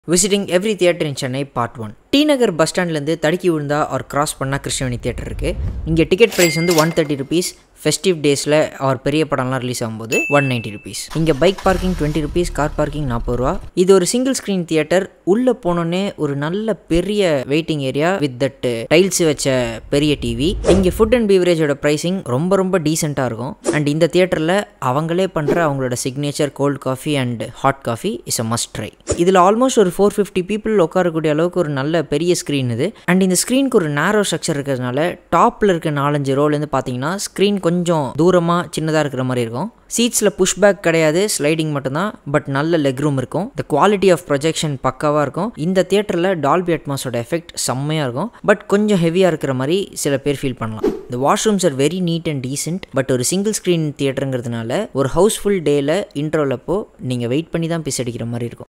visiting every theatre in Chennai part one T Nagar bus ஸ்டாண்ட்லேருந்து தடுக்கி விழுந்தா அவர் கிராஸ் பண்ணால் கிருஷ்ணவேணி தியேட்டர் இருக்குது இங்கே டிக்கெட் ப்ரைஸ் வந்து ஒன் தேர்ட்டி ருபீஸ் ஃபெஸ்டிவ் டேஸில் அவர் பெரிய படம்லாம் ரிலீஸ் ஆகும்போது ஒன் நைன்ட்டி ருபீஸ் இங்கே bike parking twenty rupees car parking நாற்பது ரூபா இது ஒரு சிங்கிள் ஸ்க்ரீன் தியேட்டர் உள்ளே போனோன்னே ஒரு நல்ல பெரிய waiting area with that tiles வச்ச பெரிய டிவி இங்கே ஃபுட் அண்ட் பீவரேஜோட ப்ரைஸிங் ரொம்ப ரொம்ப டீசெண்டாக இருக்கும் அண்ட் இந்த தியேட்டரில் அவங்களே பண்ணுற அவங்களோட signature cold coffee and hot coffee is a must try இதில் ஆல்மோஸ்ட் ஒரு ஃபோர் ஃபிஃப்டி பீப்புள் உட்காரக்கூடிய அளவுக்கு ஒரு நல்ல பெரிய ஸ்க்ரீன் இது அண்ட் இந்த ஸ்க்ரீனுக்கு ஒரு நேரோ ஸ்ட்ரக்சர் இருக்கிறதுனால டாப்பில் இருக்க நாலஞ்சு ரோலேருந்து பார்த்தீங்கன்னா ஸ்க்ரீன் கொஞ்சம் தூரமாக சின்னதாக இருக்கிற மாதிரி இருக்கும் சீட்ஸில் புஷ் பேக் கிடையாது ஸ்லைடிங் மட்டும்தான் பட் நல்ல லெக் ரூம் இருக்கும் த குவாலிட்டி ஆஃப் ப்ரொஜெக்ஷன் பக்காவாக இருக்கும் இந்த தியேட்டரில் டால்பி அட்மாஸோட எஃபெக்ட் செம்மையாக இருக்கும் பட் கொஞ்சம் ஹெவியாக இருக்கிற மாதிரி சில பேர் ஃபீல் பண்ணலாம் இந்த washrooms are very neat and decent but ஒரு சிங்கிள் ஸ்க்ரீன் தியேட்டருங்கிறதுனால ஒரு ஹவுஸ்ஃபுல் டேயில் இன்ட்ரோலப்போ நீங்கள் வெயிட் பண்ணி தான் பிஸ் அடிக்கிற மாதிரி இருக்கும்